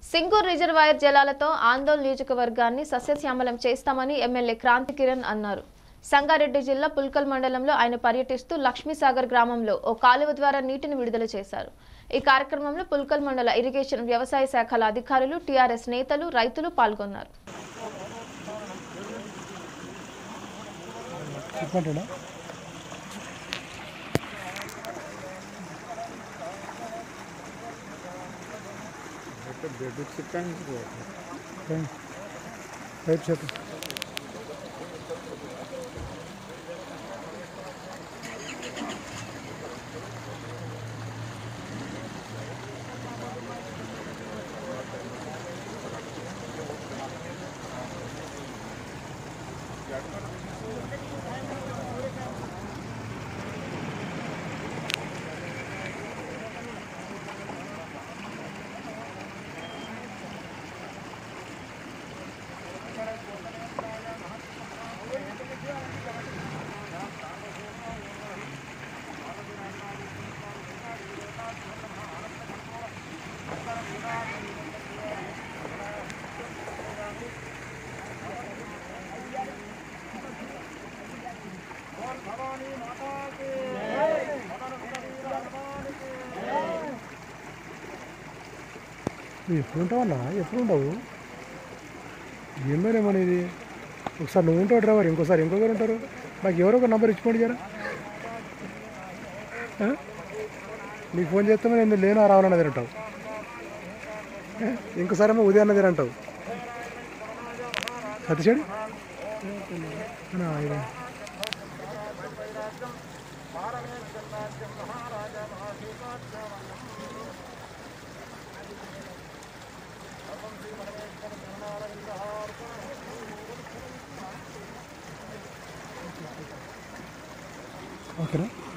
Singur reservoir జలాలతో ఆందోళన నియోజకవర్గాన్ని సస్యశ్యామలం చేస్తామని ఎమ్మెల్యే క్రాంతి కిరణ్ అన్నారు సంగారెడ్డి జిల్లా పుల్కల్ మండలంలో ఆయన పర్యటిస్తూ లక్ష్మీసాగర్ గ్రామంలో ఓ కాలువ ద్వారా నీటిని విడుదల చేశారు ఈ కార్యక్రమంలో పుల్కల్ మండల ఇరిగేషన్ వ్యవసాయ శాఖల అధికారులు టీఆర్ఎస్ నేతలు రైతులు పాల్గొన్నారు చెప్పంటాడా రైట్ చెప్పు నువ్వు ఎప్పుడు ఉంటావన్నా ఎప్పుడు ఉండవు ఏమైనా మన ఇది ఒకసారి నువ్వు ఉంటావు డ్రైవర్ ఇంకోసారి ఇంకొకరు ఉంటారు నాకు ఎవరో ఒక నంబర్ ఇచ్చిపోండి జరా ఆ? నీకు ఫోన్ చేస్తే నేను లేనా రావాలన్న దగ్గర అంటావు ఆ? ఇంకోసారి ఏమో ఉదయం దగ్గర అంటావు సతీషడి ఇదే ఓకేనా